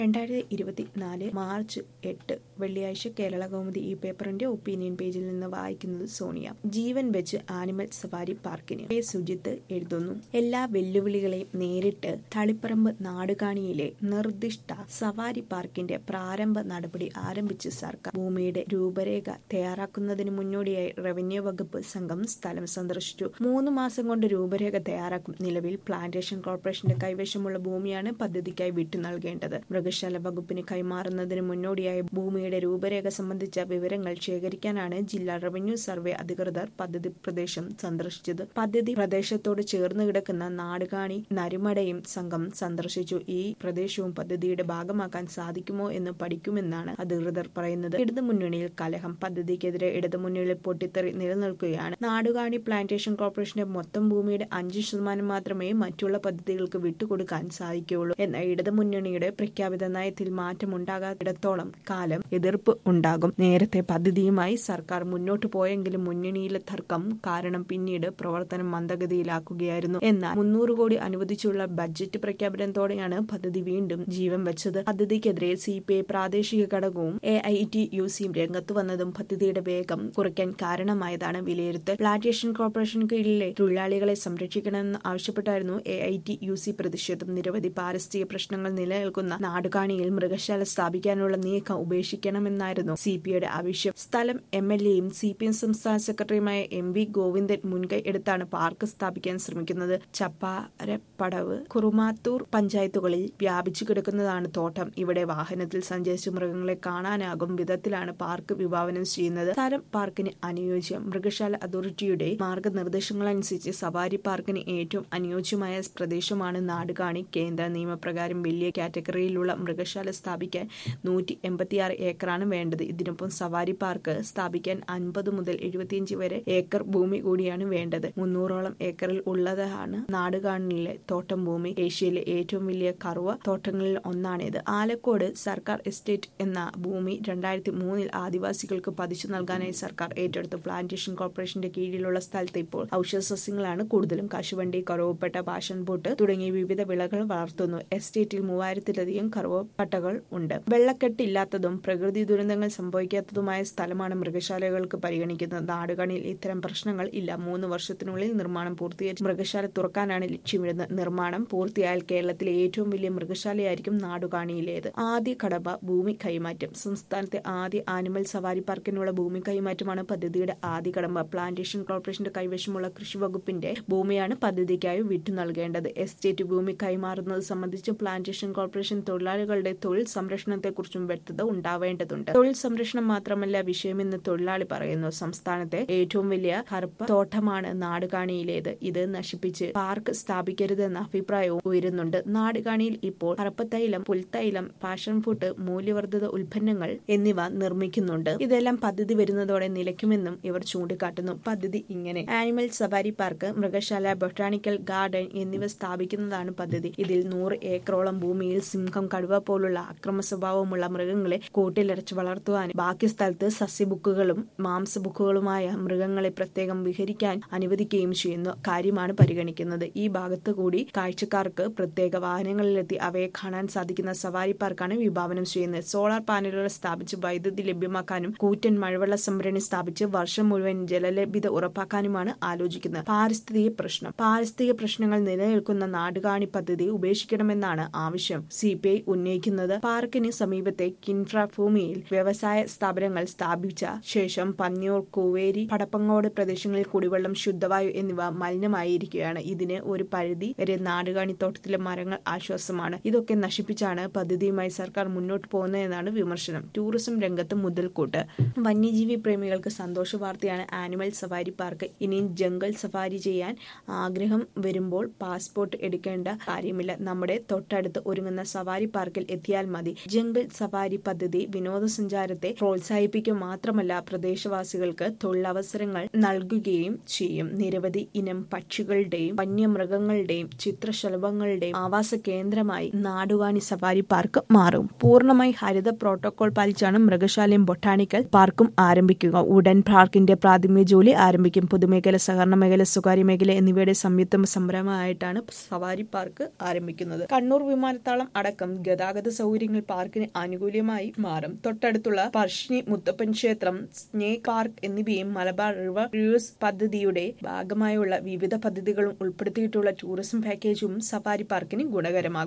രണ്ടായിരത്തി ഇരുപത്തിനാല് മാർച്ച് എട്ട് വെള്ളിയാഴ്ച കേരള കൗമുദി ഈ പേപ്പറിന്റെ ഒപ്പീനിയൻ പേജിൽ നിന്ന് വായിക്കുന്നത് സോണിയ ജീവൻ വെച്ച് ആനിമൽ സഫാരി പാർക്കിന് കെ സുജിത്ത് എഴുതുന്നു എല്ലാ വെല്ലുവിളികളെയും നേരിട്ട് തളിപ്പറമ്പ് നാടുകാണിയിലെ നിർദ്ദിഷ്ട സഫാരി പാർക്കിന്റെ പ്രാരംഭ നടപടി ആരംഭിച്ച് സർക്കാർ ഭൂമിയുടെ രൂപരേഖ തയ്യാറാക്കുന്നതിന് മുന്നോടിയായി റവന്യൂ വകുപ്പ് സംഘം സ്ഥലം സന്ദർശിച്ചു മൂന്ന് മാസം കൊണ്ട് രൂപരേഖ തയ്യാറാക്കും നിലവിൽ പ്ലാന്റേഷൻ കോർപ്പറേഷന്റെ കൈവശമുള്ള ഭൂമിയാണ് പദ്ധതിക്കായി വിട്ടു നൽകേണ്ടത് മൃഗശാല വകുപ്പിന് കൈമാറുന്നതിന് മുന്നോടിയായി ഭൂമിയുടെ രൂപരേഖ സംബന്ധിച്ച വിവരങ്ങൾ ശേഖരിക്കാനാണ് ജില്ലാ റവന്യൂ സർവേ അധികൃതർ പദ്ധതി പ്രദേശം സന്ദർശിച്ചത് പദ്ധതി പ്രദേശത്തോട് ചേർന്ന് കിടക്കുന്ന നാടുകാണി നരിമടയും സംഘം സന്ദർശിച്ചു ഈ പ്രദേശവും പദ്ധതിയുടെ ഭാഗമാക്കാൻ സാധിക്കുമോ എന്ന് പഠിക്കുമെന്നാണ് അധികൃതർ പറയുന്നത് ഇടതുമുന്നണിയിൽ കലഹം പദ്ധതിക്കെതിരെ ഇടതുമുന്നണിയിൽ പൊട്ടിത്തെറി നിലനിൽക്കുകയാണ് നാടുകാണി പ്ലാന്റേഷൻ കോർപ്പറേഷന്റെ മൊത്തം ഭൂമിയുടെ അഞ്ച് ശതമാനം മാത്രമേ മറ്റുള്ള പദ്ധതികൾക്ക് വിട്ടുകൊടുക്കാൻ സാധിക്കുകയുള്ളൂ എന്ന ഇടതുമുന്നണിയുടെ പ്രഖ്യാപിത നയത്തിൽ മാറ്റമുണ്ടാകാത്തിടത്തോളം കാലം എതിർപ്പ് ഉണ്ടാകും നേരത്തെ പദ്ധതിയുമായി സർക്കാർ മുന്നോട്ട് പോയെങ്കിലും മുന്നണിയിലെ തർക്കം കാരണം പിന്നീട് പ്രവർത്തനം മന്ദഗതിയിലാക്കുകയായിരുന്നു എന്നാൽ മുന്നൂറ് കോടി അനുവദിച്ചുള്ള ബഡ്ജറ്റ് പ്രഖ്യാപനത്തോടെയാണ് പദ്ധതി വീണ്ടും ജീവൻ വെച്ചത് പദ്ധതിക്കെതിരെ സി പി ഐ പ്രാദേശിക ഘടകവും എ ഐ ടി യു സിയും രംഗത്ത് വന്നതും പദ്ധതിയുടെ വേഗം കുറയ്ക്കാൻ കാരണമായതാണ് വിലയിരുത്തൽ പ്ലാന്റേഷൻ കോർപ്പറേഷൻ കീഴിലെ തൊഴിലാളികളെ സംരക്ഷിക്കണമെന്ന് ആവശ്യപ്പെട്ടായിരുന്നു A I T U C പ്രതിഷേധം നിരവധി പാരിസ്ഥിതിക പ്രശ്നങ്ങൾ നിലനിൽക്കുന്ന നാടുകാണിയിൽ മൃഗശാല സ്ഥാപിക്കാനുള്ള നീക്കം ഉപേക്ഷിക്കണമെന്നായിരുന്നു സി പി ഐയുടെ ആവശ്യം സ്ഥലം എം എൽ എയും സി പി എം സംസ്ഥാന സെക്രട്ടറിയുമായ എം വി ഗോവിന്ദൻ മുൻകൈ എടുത്താണ് പാർക്ക് സ്ഥാപിക്കാൻ ശ്രമിക്കുന്നത് ചപ്പാരപ്പടവ് കുറുമാത്തൂർ പഞ്ചായത്തുകളിൽ വ്യാപിച്ചു കിടക്കുന്നതാണ് തോട്ടം ഇവിടെ വാഹനത്തിൽ സഞ്ചരിച്ച് മൃഗങ്ങളെ കാണാനാകും വിധത്തിലാണ് പാർക്ക് വിഭാവനം ചെയ്യുന്നത് സ്ഥലം പാർക്കിന് അനുയോജ്യം മൃഗശാല അതോറിറ്റിയുടെ മാർഗനിർദ്ദേശങ്ങളനുസരിച്ച് സവാരി പാർക്കിന് ഏറ്റവും അനുയോജ്യമായ പ്രദേശമാണ് നാടുകാണി കേന്ദ്ര നിയമപ്രകാരം വലിയ കാറ്റഗറിയിലുള്ള മൃഗശാല സ്ഥാപിക്കാൻ നൂറ്റി എൺപത്തിയാറ് ഏക്കറാണ് വേണ്ടത് ഇതിനൊപ്പം സവാരി പാർക്ക് സ്ഥാപിക്കാൻ അൻപത് മുതൽ എഴുപത്തിയഞ്ച് വരെ ഏക്കർ ഭൂമി കൂടിയാണ് വേണ്ടത് മുന്നൂറോളം ഏക്കറിൽ ഉള്ളതാണ് നാടുകാണിലെ തോട്ടം ഭൂമി ഏഷ്യയിലെ ഏറ്റവും വലിയ കറുവ തോട്ടങ്ങളിൽ ഒന്നാണിത് ആലക്കോട് സർക്കാർ എസ്റ്റേറ്റ് എന്ന ഭൂമി രണ്ടായിരത്തി മൂന്നിൽ ആദിവാസികൾക്ക് പതിച്ചു നൽകാനായി സർക്കാർ ഏറ്റെടുത്തു പ്ലാന്റേഷൻ കോർപ്പറേഷന്റെ കീഴിലുള്ള സ്ഥലത്ത് ഇപ്പോൾ ഔഷധ സസ്യങ്ങളാണ് കൂടുതലും കശുവണ്ടി കറുവപ്പട്ട പാഷൻ ബോട്ട് തുടങ്ങിയ വിവിധ വിളകൾ വളർത്തുന്നു എസ്റ്റേറ്റിൽ മൂവായിരത്തിലധികം കറുവപ്പട്ടകൾ ഉണ്ട് വെള്ളക്കെട്ടില്ലാത്തതും പ്രകൃതി ദുരന്തങ്ങൾ സംഭവിക്കാത്തതുമായ സ്ഥലമാണ് മൃഗശാലകൾക്ക് പരിഗണിക്കുന്നത് നാടുകാണിയിൽ ഇത്തരം പ്രശ്നങ്ങൾ ഇല്ല മൂന്ന് വർഷത്തിനുള്ളിൽ നിർമ്മാണം പൂർത്തീകരിച്ച് മൃഗശാല തുറക്കാനാണ് ലക്ഷ്യമിടുന്നത് നിർമ്മാണം പൂർത്തിയായാൽ കേരളത്തിലെ ഏറ്റവും വലിയ മൃഗശാലയായിരിക്കും നാടുകാണിയിലേത് ആദ്യ കടമ്പ ഭൂമി കൈമാറ്റം സംസ്ഥാനത്തെ ആദ്യ ആനിമൽ സവാരി പാർക്കിനുള്ള ഭൂമി കൈമാറ്റമാണ് പദ്ധതിയുടെ ആദ്യ കടമ്പ പ്ലാന്റേഷൻ കോർപ്പറേഷന്റെ കൈവശമുള്ള കൃഷി വകുപ്പിന്റെ ഭൂമിയാണ് പദ്ധതിക്കായി വിട്ടു നൽകേണ്ടത് എസ്റ്റേറ്റ് ഭൂമി കൈമാറുന്നത് സംബന്ധിച്ച് പ്ലാന്റേഷൻ കോർപ്പറേഷൻ തൊഴിലാളികളുടെ തൊഴിൽ സംരക്ഷണത്തെക്കുറിച്ചും വ്യക്തത ഉണ്ടാവേണ്ടതുണ്ട് തൊഴിൽ സംരക്ഷണം മാത്രമല്ല വിഷയമെന്ന് തൊഴിലാളി പറയുന്നു സംസ്ഥാനത്തെ ഏറ്റവും വലിയ കറുപ്പ തോട്ടമാണ് നാടുകാണിയിലേത് ഇത് നശിപ്പിച്ച് പാർക്ക് സ്ഥാപിക്കരുതെന്ന അഭിപ്രായവും ഉയരുന്നുണ്ട് നാടുകാണിയിൽ ഇപ്പോൾ കറുപ്പത്തൈലം പുൽത്തൈലം പാഷൻ ഫുഡ് മൂല്യവർദ്ധിത ഉൽപ്പന്നങ്ങൾ എന്നിവ നിർമ്മിക്കുന്നുണ്ട് ഇതെല്ലാം പദ്ധതി വരുന്നതോടെ നിലയ്ക്കുമെന്നും ഇവർ ചൂണ്ടിക്കാട്ടുന്നു പദ്ധതി ഇങ്ങനെ ആനിമൽ സഫാരി പാർക്ക് മൃഗശാല ബൊട്ടാണിക്കൽ ഗാർഡൻ എന്നിവ സ്ഥാപിക്കുന്നതാണ് പദ്ധതി ഇതിൽ നൂറ് ഏക്കറോളം ഭൂമിയിൽ സിംഹം കടുവ പോലുള്ള അക്രമ സ്വഭാവമുള്ള മൃഗങ്ങളെ കൂട്ടിലടച്ച് വളർത്തുവാനും ബാക്കി സ്ഥലത്ത് സസ്യബുക്കുകളും മാംസബുക്കുകളുമായ മൃഗങ്ങളെ പ്രത്യേകം വിഹരിക്കാൻ അനുവദിക്കുകയും ചെയ്യുന്ന കാര്യമാണ് പരിഗണിക്കുന്നത് ഈ ഭാഗത്ത് കൂടി കാഴ്ചക്കാർക്ക് പ്രത്യേക വാഹനങ്ങളിലെത്തി അവയെ കാണാൻ സാധിക്കുന്ന സവാരി പാർക്കാണ് വിഭാവനം ചെയ്യുന്നത് സോളാർ പാനലുകൾ സ്ഥാപിച്ച് വൈദ്യുതി ലഭ്യമാക്കാനും കൂറ്റൻ മഴവെള്ള സംഭരണി സ്ഥാപിച്ച് വർഷം മുഴുവൻ ജലലഭ്യത ഉറപ്പാക്കാനുമാണ് ആലോചിക്കുന്നത് പാരിസ്ഥിതിക പ്രശ്നം പാരിസ്ഥിതിക പ്രശ്നങ്ങൾ നിലനിൽക്കുന്ന നാടുകാണി പദ്ധതി ഉപേക്ഷിക്കണമെന്നാണ് ആവശ്യം സി പി ഐ ഉന്നയിക്കുന്നത് പാർക്കിന് സമീപത്തെ കിൻഫ്ര ഭൂമിയിൽ വ്യവസായ സ്ഥാപനങ്ങൾ സ്ഥാപിച്ച ശേഷം പന്നിയൂർ കൂവേരി പടപ്പങ്ങോട് പ്രദേശങ്ങളിൽ കുടിവെള്ളം ശുദ്ധവായു എന്നിവ മലിനമായിരിക്കുകയാണ് ഇതിന് ഒരു പരിധി വരെ നാടുകാണി തോട്ടത്തിലെ മരങ്ങൾ ആശ്വാസമാണ് ഇതൊക്കെ നശിപ്പിച്ചാണ് പദ്ധതിയുമായി സർക്കാർ മുന്നോട്ട് പോകുന്നതെന്നാണ് വിമർശനം ടൂറിസം രംഗത്ത് മുതൽക്കൂട്ട് വന്യജീവി പ്രേമികൾക്ക് സന്തോഷ വാർത്തയാണ് ആനിമൽ സഫാരി പാർക്ക് ഇനി ജംഗൽ സഫാരി ചെയ്യാൻ ആഗ്രഹം വരുമ്പോൾ പാസ്പോർട്ട് എടുക്കേണ്ട കാര്യമില്ല നമ്മുടെ തൊട്ടടുത്ത് ഒരുങ്ങുന്ന സഫാരി പാർക്കിൽ എത്തിയാൽ മതി ജംഗൽ സഫാരി പദ്ധതി വിനോദസഞ്ചാരത്തെ പ്രോത്സാഹിപ്പിക്കുക മാത്രമല്ല പ്രദേശവാസികൾക്ക് തൊഴിലവസരങ്ങൾ നൽകുകയും ചെയ്യും നിരവധി ഇനം പക്ഷികളുടെയും വന്യമൃഗങ്ങളുടെയും ചിത്രശലഭങ്ങളുടെയും ആവാസ കേന്ദ്രമായി നാടുവാണി സഫാരി പാർക്ക് മാറും പൂർണ്ണമായി ഹരിത പ്രോട്ടോകോൾ പാലിച്ചാണ് മൃഗശാലയും ബൊട്ടാണിക്കൽ പാർക്കും ആരംഭിക്കുക ഉടൻ പാർക്കിന്റെ പ്രാഥമിക ജോലി ആരംഭിക്കും പൊതുമേഖല സഹകരണ മേഖല സ്വകാര്യ മേഖല എന്നിവയുടെ സംയുക്ത സംരംഭമായിട്ടാണ് സവാരി പാർക്ക് ആരംഭിക്കുന്നത് കണ്ണൂർ വിമാനത്താവളം അടക്കം ഗതാഗത സൗകര്യങ്ങൾ പാർക്കിന് ആനുകൂല്യമായി മാറും തൊട്ടടുത്തുള്ള പർഷിനി മുത്തപ്പൻ ക്ഷേത്രം സ്നേക് പാർക്ക് എന്നിവയും മലബാർ റിവർ ക്രൂസ് പദ്ധതിയുടെ ഭാഗമായുള്ള വിവിധ പദ്ധതികളും ഉൾപ്പെടുത്തിയിട്ടുള്ള ടൂറിസം പാക്കേജും സഫാരി പാർക്കിന് ഗുണകരമാകും